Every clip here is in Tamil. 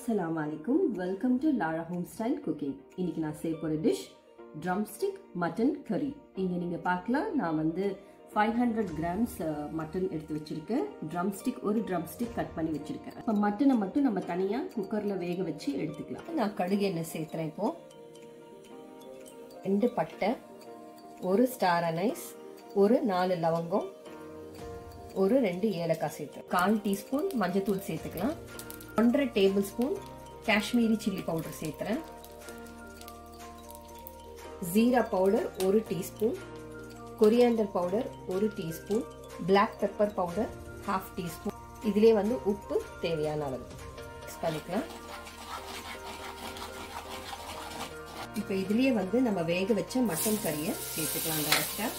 அஸ்ஸலாமு அலைக்கும் welcome to Lara home style cooking இன்னைக்கு நான் செய்ய போகிற டிஷ் ட்ரம் ஸ்டிக் மட்டன் கறி இங்கே நீங்கள் பார்க்கலாம் நான் வந்து ஃபைவ் ஹண்ட்ரட் கிராம்ஸ் மட்டன் எடுத்து வச்சிருக்கேன் ட்ரம் ஸ்டிக் ஒரு ட்ரம் ஸ்டிக் கட் பண்ணி வச்சிருக்கேன் இப்போ மட்டனை மட்டும் நம்ம தனியாக குக்கரில் வேக வச்சு எடுத்துக்கலாம் நான் கடுகு எண்ணெய் சேர்த்துறேன் இப்போ ரெண்டு பட்டை ஒரு ஸ்டார் அனைஸ் ஒரு நாலு லவங்கம் ஒரு ரெண்டு ஏலக்காய் சேர்த்து கால் டீஸ்பூன் மஞ்சத்தூள் சேர்த்துக்கலாம் ஒன்றரை tablespoon Kashmiri chilli powder சேர்த்துறேன் ஜீரா பவுடர் ஒரு டீஸ்பூன் கொரியாண்டர் பவுடர் ஒரு teaspoon black pepper powder half teaspoon இதிலே வந்து உப்பு தேவையான அளவு மிக்ஸ் பண்ணிக்கலாம் இப்போ இதுலேயே வந்து நம்ம வேக வச்ச மட்டன் கறியை சேர்த்துக்கலாம் டேரெக்டாக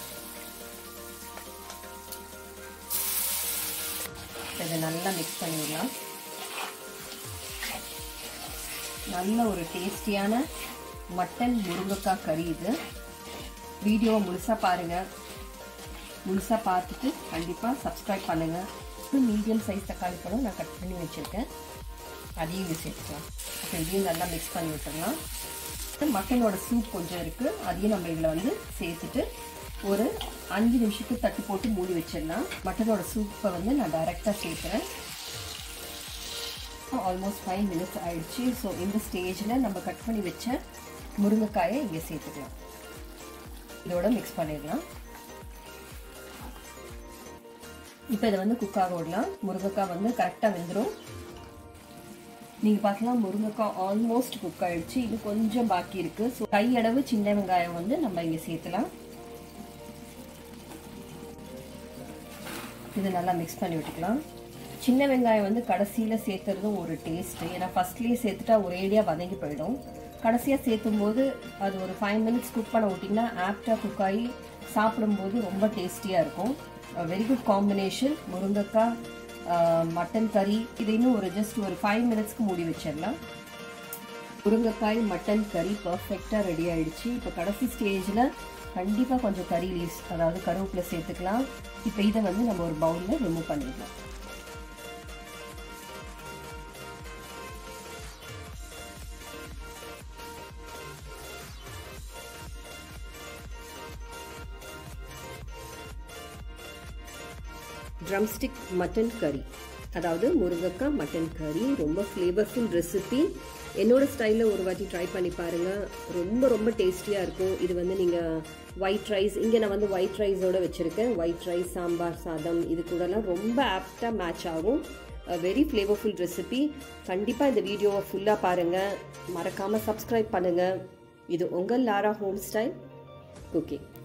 இதை நல்லா மிக்ஸ் பண்ணிடலாம் நல்ல ஒரு டேஸ்டியான மட்டன் முருங்கைக்காய் கறி இது வீடியோவை முழுசாக பாருங்கள் முழுசாக பார்த்துட்டு கண்டிப்பாக சப்ஸ்கிரைப் பண்ணுங்கள் மீடியம் சைஸ் தக்காளி பழம் நான் கட் பண்ணி வச்சுருக்கேன் அதையும் இது சேர்த்துக்கலாம் அப்போ இதையும் நல்லா மிக்ஸ் பண்ணி விட்டுடலாம் மட்டனோட சூப் கொஞ்சம் இருக்குது அதையும் நம்ம இதில் வந்து சேர்த்துட்டு ஒரு அஞ்சு நிமிஷத்துக்கு தட்டு போட்டு மூடி வச்சிடலாம் மட்டனோட சூப்பை வந்து நான் டைரெக்டாக சேர்க்குறேன் ஆல்மோஸ்ட் ஃபைவ் மினிட்ஸ் ஆயிடுச்சு ஸோ இந்த ஸ்டேஜில் நம்ம கட் பண்ணி வச்ச முருங்கைக்காயை இங்கே சேர்த்துக்கலாம் இதோட மிக்ஸ் பண்ணிடலாம் இப்போ இதை வந்து குக்காக விடலாம் முருங்கைக்காய் வந்து கரெக்டாக வெந்துடும் நீங்கள் பார்க்கலாம் முருங்கைக்காய் ஆல்மோஸ்ட் குக் ஆகிடுச்சு இது கொஞ்சம் பாக்கி இருக்குது ஸோ கையளவு சின்ன வெங்காயம் வந்து நம்ம இங்கே சேர்த்துலாம் இது நல்லா மிக்ஸ் பண்ணி விட்டுக்கலாம் சின்ன வெங்காயம் வந்து கடைசியில் சேர்த்துறதும் ஒரு டேஸ்ட்டு ஏன்னா ஃபஸ்ட்லேயே சேர்த்துட்டா ஒரேடியாக வதங்கி போயிடும் கடைசியாக சேர்த்தும் போது அது ஒரு ஃபைவ் மினிட்ஸ் குக் பண்ண விட்டிங்கன்னா ஆப்டாக குக் ஆகி சாப்பிடும்போது ரொம்ப டேஸ்டியாக இருக்கும் வெரி குட் காம்பினேஷன் முருங்கைக்காய் மட்டன் கறி இது இன்னும் ஒரு ஜஸ்ட் ஒரு ஃபைவ் மினிட்ஸ்க்கு மூடி வச்சிடலாம் முருங்கைக்காய் மட்டன் கறி பர்ஃபெக்டாக ரெடி ஆயிடுச்சு இப்போ கடைசி ஸ்டேஜில் கண்டிப்பாக கொஞ்சம் கறி லீவ்ஸ் அதாவது கருவேப்பிலை சேர்த்துக்கலாம் இப்போ இதை வந்து நம்ம ஒரு பவுலில் ரிமூவ் பண்ணிடலாம் ட்ரம்ஸ்டிக் மட்டன் கறி அதாவது முருங்கைக்காய் மட்டன் கறி ரொம்ப ஃப்ளேவர்ஃபுல் ரெசிபி என்னோட ஸ்டைலில் ஒரு வாட்டி ட்ரை பண்ணி பாருங்கள் ரொம்ப ரொம்ப டேஸ்டியாக இருக்கும் இது வந்து நீங்கள் ஒயிட் ரைஸ் இங்கே நான் வந்து ஒயிட் ரைஸோடு வச்சுருக்கேன் ஒயிட் ரைஸ் சாம்பார் சாதம் இது கூடலாம் ரொம்ப ஆப்டாக மேட்ச் ஆகும் வெரி ஃப்ளேவர்ஃபுல் ரெசிபி கண்டிப்பாக இந்த வீடியோவை ஃபுல்லாக பாருங்கள் மறக்காமல் சப்ஸ்கிரைப் பண்ணுங்கள் இது உங்கள் லாரா ஹோம் ஸ்டைல் குக்கிங்